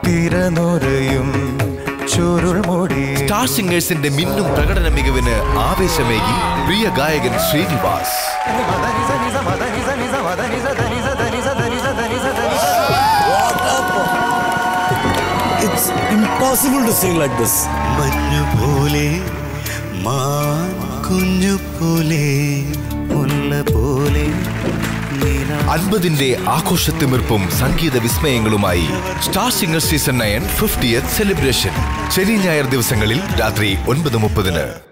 തിരനുരയും ചുരുൾമുടി star സിംഗേഴ്സിന്റെ മിന്നും പ്രകടന മികവിന് ആവേശമേകി പ്രിയ ഗായകൻ Srinivas It's impossible to sing like this. മഞ്ഞു പോലെ മാൻ കുഞ്ഞു പോലെ മുല്ല പോലെ നിലാ അൻപതിന്റെ ആഘോഷത്തിമിർപ്പും സംഗീത വിസ്മയങ്ങളുമായി star singer season nine fiftieth celebration ശനി ഞായർ ദിവസങ്ങളിൽ രാത്രി ഒൻപത് മുപ്പതിന്